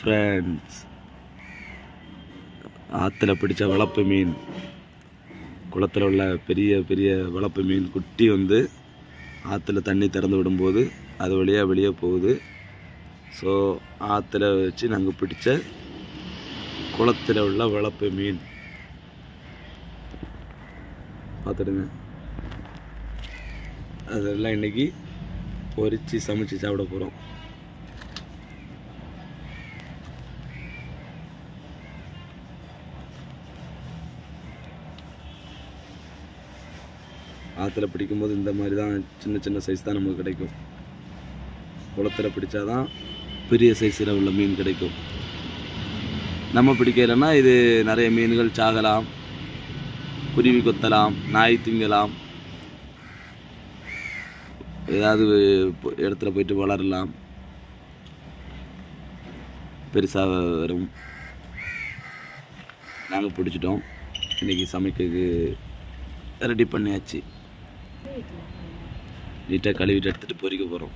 friends ஆற்றுல பிடிச்ச வளர்ப்பு மீன் குளத்தில் உள்ள பெரிய பெரிய வளர்ப்பு மீன் குட்டி வந்து ஆற்றுல தண்ணி திறந்து விடும்போது அது வழியாக வெளியே போகுது ஸோ ஆற்றுல வச்சு நாங்கள் பிடிச்ச குளத்தில் உள்ள வளர்ப்பு மீன் பார்த்துடுங்க அதெல்லாம் இன்னைக்கு பொரிச்சு சமைச்சு சாப்பிட போகிறோம் ஆற்றுல பிடிக்கும்போது இந்த மாதிரி தான் சின்ன சின்ன சைஸ் தான் நமக்கு கிடைக்கும் குளத்துல பிடிச்சாதான் பெரிய சைஸில் உள்ள மீன் கிடைக்கும் நம்ம பிடிக்கிறோன்னா இது நிறைய மீன்கள் சாகலாம் குருவி கொத்தலாம் நாய் திங்கலாம் ஏதாவது பொ- இடத்துல போயிட்டு வளரலாம் பெருசாக வரும் நாங்கள் பிடிச்சிட்டோம் இன்னைக்கு சமைக்கிறதுக்கு ரெடி பண்ணியாச்சு நீட்டாக கழுவிட்டு எடுத்துகிட்டு பொரிக்க போகிறோம்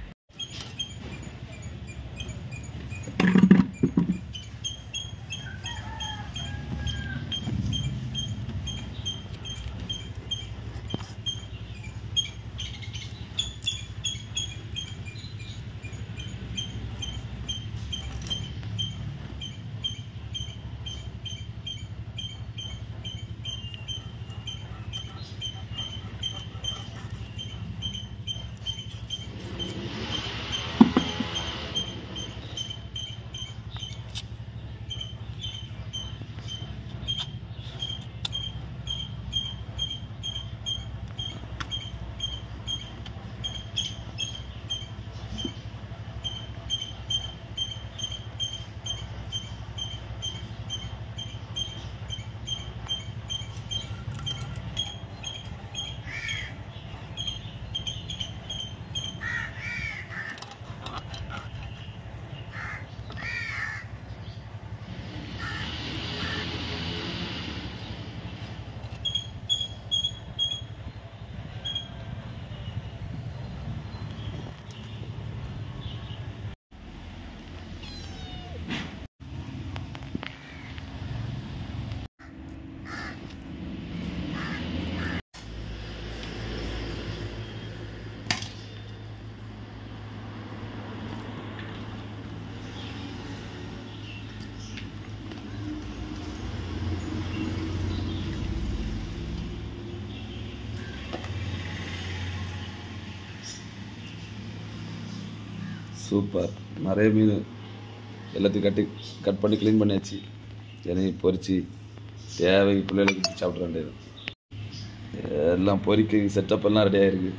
சூப்பர் நிறைய மீன் எல்லாத்தையும் கட்டி கட் பண்ணி க்ளீன் பண்ணியாச்சு எண்ணெயை பொரிச்சு தேவைக்கு பிள்ளைகளுக்கு சாப்பிட வேண்டியது எல்லாம் பொரிக்க செட்டப் எல்லாம் ரெடி ஆயிருக்கு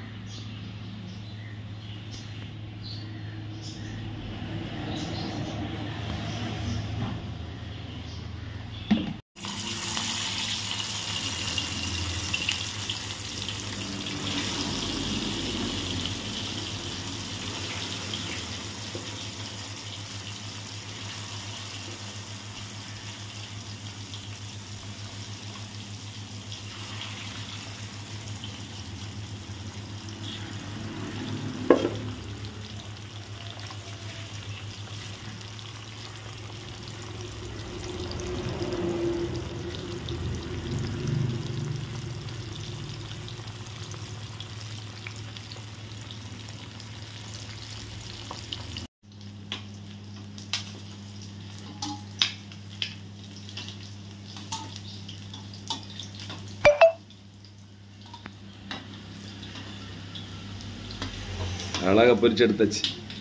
அழகாக பொரிச்சு எடுத்தாச்சு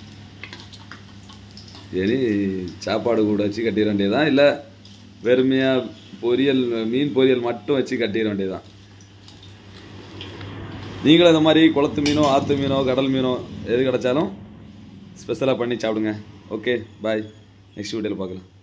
சரி சாப்பாடு கூட வச்சு கட்டிட வேண்டியதான் இல்லை வெறுமையாக பொரியல் மீன் பொரியல் மட்டும் வச்சு கட்டிட வேண்டியதான் நீங்களும் இந்த மாதிரி குளத்து மீனோ ஆற்று மீனோ கடல் மீனோ எது கிடைச்சாலும் ஸ்பெஷலாக பண்ணி சாப்பிடுங்க ஓகே பாய் நெக்ஸ்ட் வீடியோவில் பார்க்கலாம்